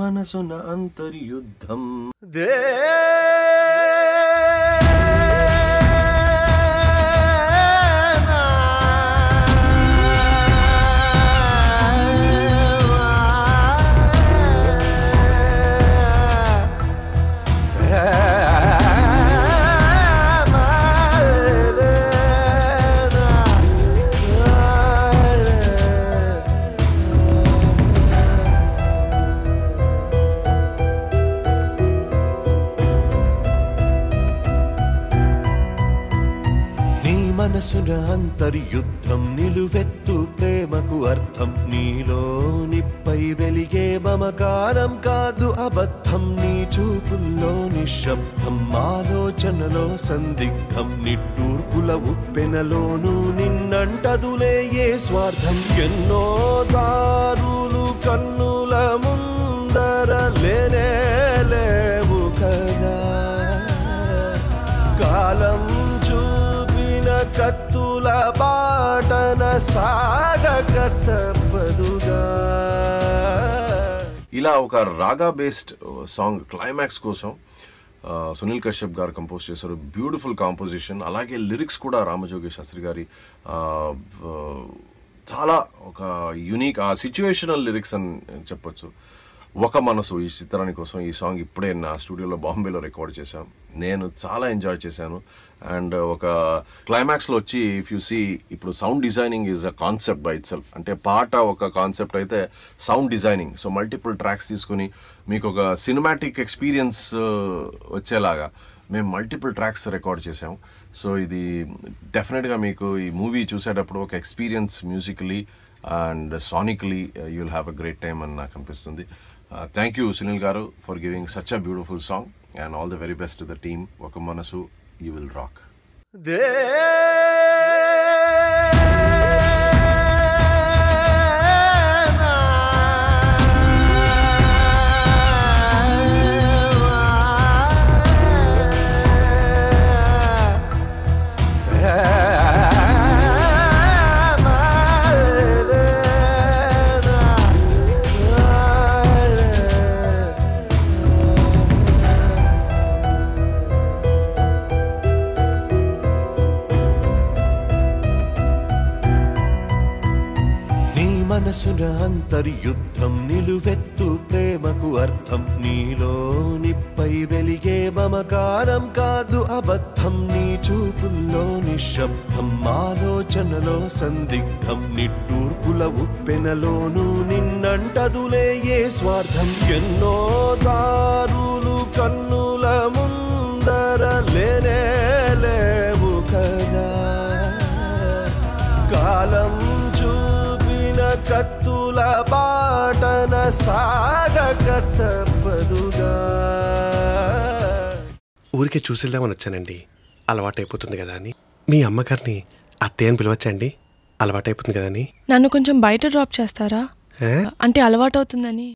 మనసున అంతర్యుద్ధం నీ మనసున అంతర్యుద్ధం నిలువెత్తు ప్రేమకు అర్థం నీలో నిప్పై వెలిగే మమకారం కాదు అబద్ధం నీ చూపుల్లో నిశ్శబ్దం ఆలోచనలో సందిగ్ధం నిట్టూర్పుల ఉప్పెనలోను నిన్నంటదులే ఏ స్వార్థం ఎన్నో దారులు కన్నుల ముందర లేనే లేవు కదా కాలం చూపిన కత్తుల బాటన సాగక తప్పదుగా ఇలా ఒక రాగా బేస్డ్ సాంగ్ క్లైమాక్స్ కోసం ఆ, సునీల్ కశ్యప్ గారు కంపోజ్ చేశారు బ్యూటిఫుల్ కాంపోజిషన్ అలాగే లిరిక్స్ కూడా రామజోగి శాస్త్రి గారి ఆ, ఆ, చాలా ఒక యునిక్ ఆ సిచ్యువేషనల్ లిరిక్స్ అని చెప్పొచ్చు ఒక మనసు ఈ చిత్రాని కోసం ఈ సాంగ్ ఇప్పుడే నా స్టూడియోలో బాంబేలో రికార్డ్ చేశాం నేను చాలా ఎంజాయ్ చేశాను అండ్ ఒక క్లైమాక్స్లో వచ్చి ఇఫ్ యూ సీ ఇప్పుడు sound designing is a concept by itself అంటే పాట ఒక కాన్సెప్ట్ అయితే sound designing so multiple tracks తీసుకుని మీకు ఒక సినిమాటిక్ ఎక్స్పీరియన్స్ వచ్చేలాగా మేము మల్టిపుల్ ట్రాక్స్ రికార్డ్ చేసాం సో ఇది డెఫినెట్గా మీకు ఈ మూవీ చూసేటప్పుడు ఒక experience musically and sonically you'll have a great time అని నాకు అనిపిస్తుంది thank you Sunil garu for giving such a beautiful song and all the very best to the team ఒక మనసు యూ విల్ రాక్ నీ మనసున అంతర్యుద్ధం నిలువెత్తు ప్రేమకు అర్థం నీలో నిప్పై వెలిగే మమకారం కాదు అబద్ధం నీ చూపుల్లో నిశ్శబ్దం ఆలోచనలో సందిగ్ధం నిట్టూర్పుల ఉప్పెనలోను నిన్నంటదులే ఏ స్వార్థం ఎన్నో దారులు కన్నుల ముందర లేనే లేవు కదా కాలం చూపిన కత్తుల బాటన సాగక తప్పదుగా ఊరికే చూసేద్దామని వచ్చానండి అలవాటైపోతుంది కదా అని మీ అమ్మగారిని అత్తయ్య అని పిలవచ్చండి అలవాటైపోతుంది కదా అని నన్ను కొంచెం బయట డ్రాప్ చేస్తారా ఏ? అంటే అలవాటవుతుందని